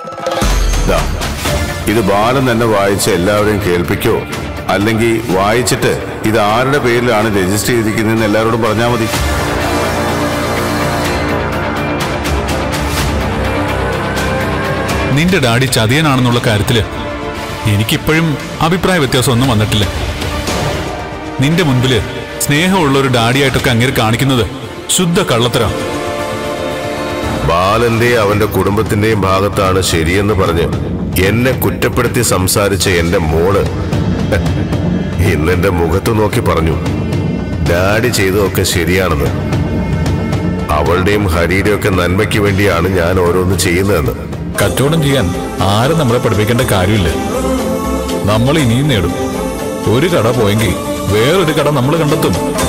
ദാ, ഇത് ബാലൻ തന്നെ വായിച്ച് എല്ലാവരെയും കേൾപ്പിക്കോ അല്ലെങ്കിൽ വായിച്ചിട്ട് ഇത് ആരുടെ പേരിലാണ് രജിസ്റ്റർ ചെയ്തിരിക്കുന്നതെന്ന് എല്ലാവരോടും പറഞ്ഞാൽ മതി നിന്റെ ഡാഡി ചതിയനാണെന്നുള്ള കാര്യത്തില് എനിക്കിപ്പോഴും അഭിപ്രായ വ്യത്യാസമൊന്നും വന്നിട്ടില്ല നിന്റെ മുൻപില് സ്നേഹമുള്ള ഒരു ഡാഡിയായിട്ടൊക്കെ അങ്ങനെ കാണിക്കുന്നത് ശുദ്ധ കള്ളത്തരം ബാലന്റെ അവന്റെ കുടുംബത്തിന്റെയും ഭാഗത്താണ് ശരിയെന്ന് പറഞ്ഞ് എന്നെ കുറ്റപ്പെടുത്തി സംസാരിച്ച എന്റെ മോള് ഇന്നെന്റെ മുഖത്ത് നോക്കി പറഞ്ഞു ഡാഡി ചെയ്തതൊക്കെ ശരിയാണെന്ന് അവളുടെയും ഹരിയുടെയും ഒക്കെ നന്മയ്ക്ക് വേണ്ടിയാണ് ഞാൻ ഓരോന്ന് ചെയ്യുന്നതെന്ന് കച്ചവടം ചെയ്യാൻ ആരും നമ്മളെ പഠിപ്പിക്കേണ്ട കാര്യമില്ല നമ്മൾ ഇനിയും നേടും ഒരു കട പോയെങ്കിൽ വേറൊരു കട നമ്മൾ കണ്ടെത്തും